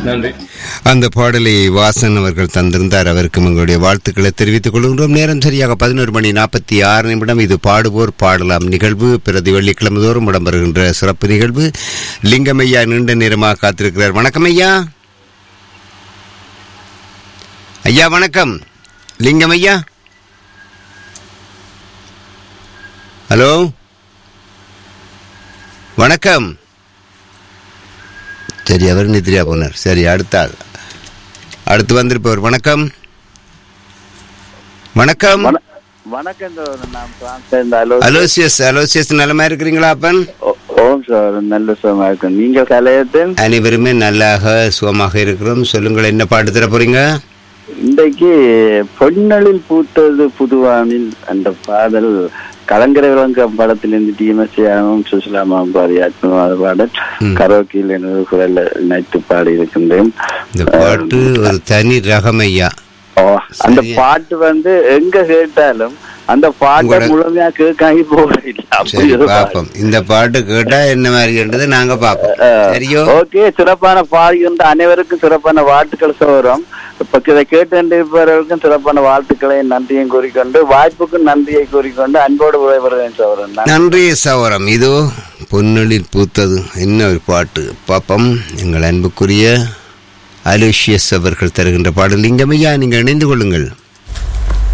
நன்றி அந்த பாடலை வாசன் அவர்கள் தந்திருந்தார் அவருக்கும் எங்களுடைய வாழ்த்துக்களை தெரிவித்துக் கொள்கின்றோம் நேரம் சரியாக பதினோரு மணி நாற்பத்தி ஆறு நிமிடம் இது பாடுவோர் பாடலாம் நிகழ்வு பிரதி வெள்ளிக்கிழமை தோறும் இடம்பெறுகின்ற சிறப்பு நிகழ்வு லிங்கமையா நீண்ட நேரமாக காத்திருக்கிறார் வணக்கம் ஐயா ஐயா வணக்கம் லிங்கம் ஐயா ஹலோ வணக்கம் சரி அவர் நித்ரியா போனார் சரி அடுத்த ஆள் அடுத்து வந்திருப்பவர் வணக்கம் வணக்கம் வண- வணக்கம் சார் நான் பிரான்ஸ்ல இருந்து அலோ அலோசியஸ் அலோசியஸ் நலமா இருக்கிறீங்களா அப்பன் ஓ- ஓம் சார் நல்ல சுகமா இருக்கு நீங்க கலையத்தில் அனைவருமே நல்லாக சுகமாக இருக்கிறோம் சொல்லுங்கள் என்ன பாட்டு தர போறீங்க இன்றைக்கு பொன்னலில் பூத்தது புதுவானில் அந்த பாடல் கலங்கரை விளங்கம் படத்திலிருந்து டிஎம்எஸ்ஆவும் சுசிலாமாவும் பாடியாற்றும் பாடல் கரோக்கியில் எனது குரல்ல இணைத்து பாடி இருக்கின்றேன் இந்த பாட்டு ஒரு தனி ரகம் ஐயா ஓ, அந்த சரி. பாட்டு வந்து எங்க கேட்டாலும் அந்த பாட்டை உங்களோட- முழுமையா கேட்காம போகல அப்படி சரி ஒரு பாட்டு. பாப்போம் இந்த பாட்டு கேட்டா என்ன மாதிரின்றது நாங்க பாப்போம் சரியோ ஓகே சிறப்பான பாடுகின்ற அனைவருக்கும் சிறப்பான வாழ்த்துக்கள் சோறும் இப்ப இதை கேட்டுவர்களுக்கும் சிறப்பான வாழ்த்துக்களை நன்றியும் கூறிக்கொண்டு வாய்ப்புக்கும் நன்றியை கூறிக்கொண்டு அன்போடு விடைபெறுவேன் சோழன் நன்றி சவரம் இதோ பொன்னலில் பூத்தது என்ன ஒரு பாட்டு பாப்பம் எங்கள் அன்புக்குரிய அலுஷியஸ் அவர்கள் தருகின்ற பாடல் லிங்கமையா நீங்கள் இணைந்து கொள்ளுங்கள்